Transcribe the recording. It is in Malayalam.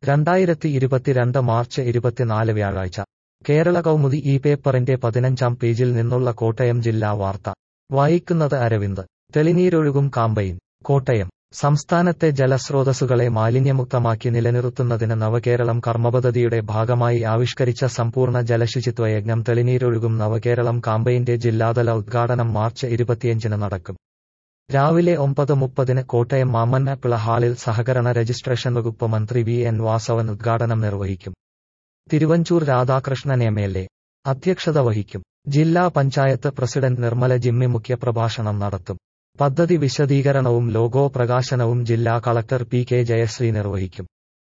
രണ്ടായിരത്തി ഇരുപത്തിരണ്ട് മാർച്ച് ഇരുപത്തിനാല് വ്യാഴാഴ്ച കേരള കൗമുദി ഈ പേപ്പറിന്റെ പതിനഞ്ചാം പേജിൽ നിന്നുള്ള കോട്ടയം ജില്ലാ വാർത്ത വായിക്കുന്നത് അരവിന്ദ് തെളിനീരൊഴുകും കാമ്പയിൻ കോട്ടയം സംസ്ഥാനത്തെ ജലസ്രോതസ്സുകളെ മാലിന്യമുക്തമാക്കി നിലനിർത്തുന്നതിന് നവകേരളം കർമ്മപദ്ധതിയുടെ ഭാഗമായി ആവിഷ്കരിച്ച സമ്പൂർണ്ണ ജലശുചിത്വ യജ്ഞം തെളിനീരൊഴുകും നവകേരളം കാമ്പയിന്റെ ജില്ലാതല ഉദ്ഘാടനം മാർച്ച് ഇരുപത്തിയഞ്ചിന് നടക്കും രാവിലെ ഒമ്പത് മുപ്പതിന് കോട്ടയം മാമന്നപ്പിള ഹാളിൽ സഹകരണ രജിസ്ട്രേഷൻ വകുപ്പ് മന്ത്രി വി എൻ വാസവൻ ഉദ്ഘാടനം നിർവഹിക്കും Thiruvanchoor Radhakrishnan M L A അധ്യക്ഷത വഹിക്കും ജില്ലാ പഞ്ചായത്ത് പ്രസിഡന്റ് നിർമ്മല ജിമ്മി മുഖ്യപ്രഭാഷണം നടത്തും പദ്ധതി വിശദീകരണവും ലോഗോ പ്രകാശനവും ജില്ലാ കളക്ടർ പി കെ ജയശ്രീ നിർവഹിക്കും